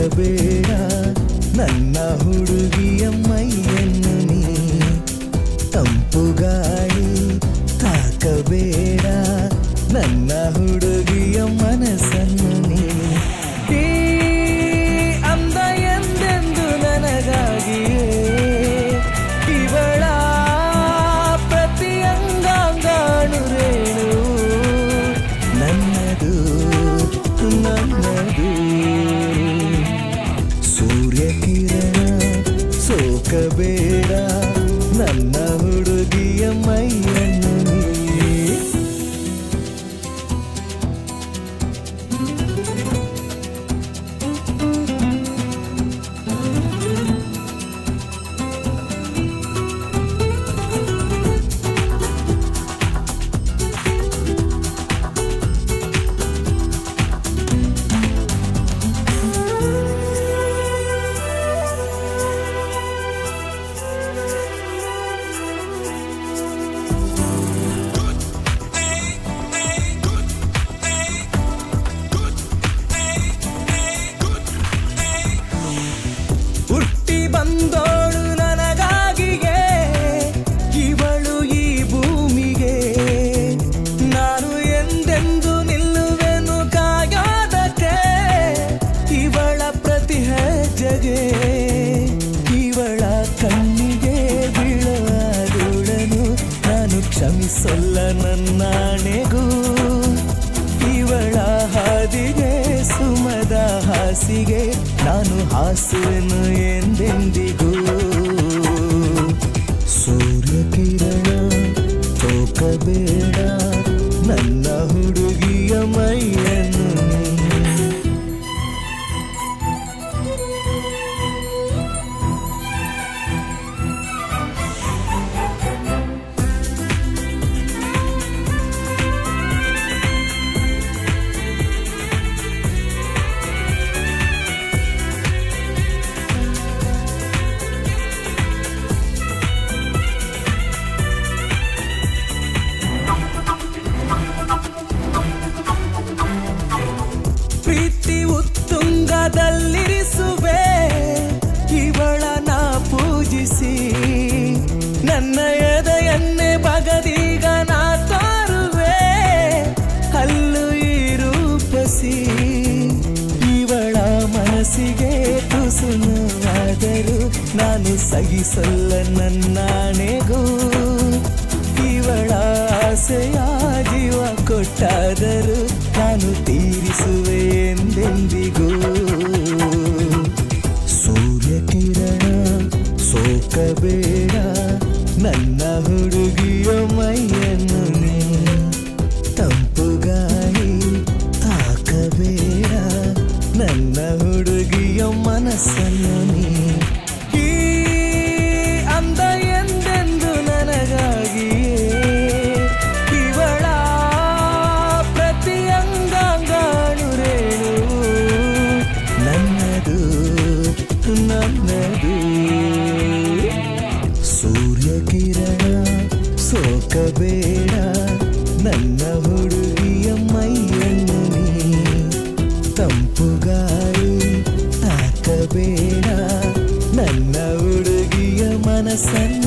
ಸೋಕಬೇಡ ನನ್ನ ಹುಡುಗಿಯ ಮೈಯನ್ನು ನೀ ತಂಪು ಗಾಳಿ ತಾಕಬೇಡ ನನ್ನ ಹುಡುಗಿಯ ಮನಸ್ಸನ್ನು ನೀ ಈ ಅಂದ ಎಂದೆಂದು ನನಗಾಗಿಯೇ ಇವಳ ಪ್ರತಿ ಅಂಗಾಂಗಾಣುರೇನು ನನ್ನದು ನನ್ನದು ಸೂರ್ಯ ಕಿರಣ ಸೋಕಬೇಡ ನನ್ನ ಹುಡುಗಿಯ ಮೈಯನ್ನು ನೀ ಹುಟ್ಟಿ ಬಂದೋಳು ನನಗಾಗಿಯೇ ಇವಳು ಈ ಭೂಮಿಗೆ ನಾನು ಎಂದೆಂದು ನಿಲ್ಲುವೆನು ಕಾಯೋದಕ್ಕೆ ಇವಳ ಪ್ರತಿ ಹೆಜ್ಜೆಗೆ ಇವಳ ಕಣ್ಣಿಗೆ ಬೀಳುವುದನ್ನು ನಾನು ಕ್ಷಮಿಸಲ್ಲ ನನ್ನಾಣೆಗೂ ಇವಳ ಹಾದಿಗೆ ಸುಮದ ಹಾಸಿಗೆ ನಾನು ಹಾಸುವೆನು ಎಂದೆಂದಿಗೂ ಸೂರ್ಯ ಕಿರಣ ತೋಕಬೇಡ ನನ್ನ ಹುಡುಗಿಯ ಮೈಯನ್ನು ನೀ ಪ್ರೀತಿ ಉತ್ತುಂಗದಲ್ಲಿರಿಸುವೆ ಇವಳನ ಪೂಜಿಸಿ ನನ್ನ ಎದೆಯನ್ನೇ ಬಗದೀಗ ನಾ ತೋರುವೆ ಅಲ್ಲು ಈ ರೂಪಸಿ ಇವಳ ಮನಸ್ಸಿಗೆ ತುಸುನಾದರೂ ನಾನು ಸಹಿಸಲ್ಲ ನನ್ನಾಣೆಗೂ ಇವಳ ಆಸೆಯ ಜೀವ ಕೊಟ್ಟಾದರೂ ನಾನು ತೀರಿಸುವೆ ಎಂದೆಂದಿಗೂ ಸೂರ್ಯ ಕಿರಣ ಸೋಕಬೇಡ ನನ್ನ ಹುಡುಗಿಯ ಮೈಯನ್ನು ನೀ ತಂಪು ಗಾಳಿ ತಾಕಬೇಡ ನನ್ನ ಹುಡುಗಿಯ ಮನಸ್ಸನ್ನು ನೀ ಈ ಅಂದ ಎಂದೆಂದು ನನಗಾಗಿಯೇ ಇವಳ ಪ್ರತಿ ಅಂಗಾಂಗಾಣುರೇನು ನನ್ನದು ನನ್ನದು ಸೂರ್ಯ ಕಿರಣ ಸೋಕಬೇಡ ನನ್ನ ಹುಡುಗಿಯ ಮೈಯನ್ನು ನೀ ತಂಪು ಗಾಳಿ ತಾಕಬೇಡ ನನ್ನ ಹುಡುಗಿಯ ಮನಸ್ಸನ್ನು